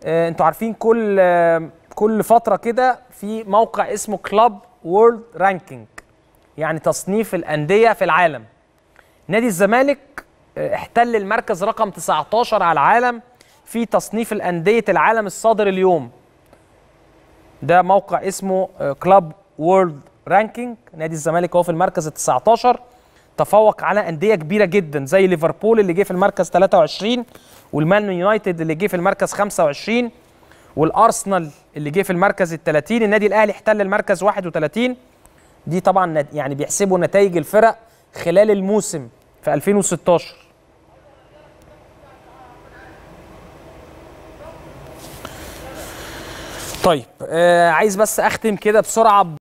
آه، انتوا عارفين كل آه، كل فتره كده في موقع اسمه كلاب وورلد رانكينج يعني تصنيف الانديه في العالم نادي الزمالك آه، احتل المركز رقم 19 على العالم في تصنيف الانديه العالم الصادر اليوم ده موقع اسمه كلاب وورلد رانكينج نادي الزمالك هو في المركز ال 19 تفوق على انديه كبيره جدا زي ليفربول اللي جه في المركز 23 والمان يونايتد اللي جه في المركز 25 والارسنال اللي جه في المركز ال 30 النادي الاهلي احتل المركز 31 دي طبعا نت- يعني بيحسبوا نتائج الفرق خلال الموسم في 2016 طيب آه عايز بس اختم كده بسرعه